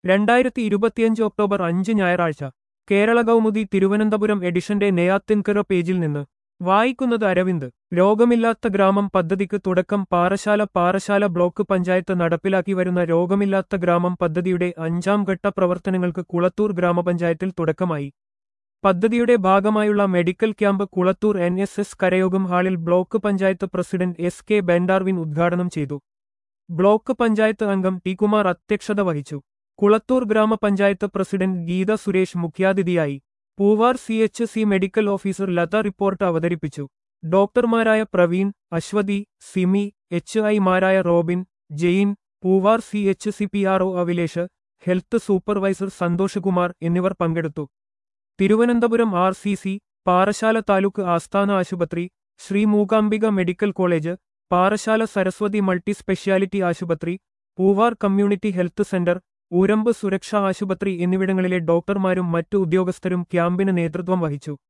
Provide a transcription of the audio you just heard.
രണ്ടായിരത്തി ഇരുപത്തിയഞ്ച് ഒക്ടോബർ അഞ്ച് ഞായറാഴ്ച കേരള കൗമുദി തിരുവനന്തപുരം എഡിഷന്റെ നെയ്യാത്തിൻകര പേജിൽ നിന്ന് വായിക്കുന്നത് അരവിന്ദ് രോഗമില്ലാത്ത ഗ്രാമം പദ്ധതിക്ക് തുടക്കം പാറശാല പാറശാല ബ്ലോക്ക് പഞ്ചായത്ത് നടപ്പിലാക്കി വരുന്ന രോഗമില്ലാത്ത ഗ്രാമം പദ്ധതിയുടെ അഞ്ചാം ഘട്ട പ്രവർത്തനങ്ങൾക്ക് കുളത്തൂർ ഗ്രാമപഞ്ചായത്തിൽ തുടക്കമായി പദ്ധതിയുടെ ഭാഗമായുള്ള medical camp Kulathoor N S S കരയോഗം ഹാളിൽ block panchayat president S K Ben Darwin ഉദ്ഘാടനം ചെയ്തു ബ്ലോക്ക് പഞ്ചായത്ത് അംഗം ടി കുമാർ അധ്യക്ഷത വഹിച്ചു കുളത്തൂർ ഗ്രാമപഞ്ചായത്ത് പ്രസിഡന്റ് ഗീത സുരേഷ് മുഖ്യാതിഥിയായി Poovar C H C medical officer Latha report അവതരിപ്പിച്ചു ഡോക്ടർമാരായ പ്രവീൺ അശ്വതി സിമി എച്ച് ഐമാരായ Robin Jain Poovar C H C P R O Avilesh health supervisor Santhosh Kumar എന്നിവർ പങ്കെടുത്തു Thiruvananthapuram R C C Parassala taluk ആസ്ഥാന ആശുപത്രി Sree Mookambika medical college Parassala Saraswathi multi speciality ആശുപത്രി Poovar community health centre Oorambu Suraksha ആശുപത്രി എന്നിവിടങ്ങളിലെ ഡോക്ടർമാരും മറ്റു ഉദ്യോഗസ്ഥരും ക്യാമ്പിന് നേതൃത്വം വഹിച്ചു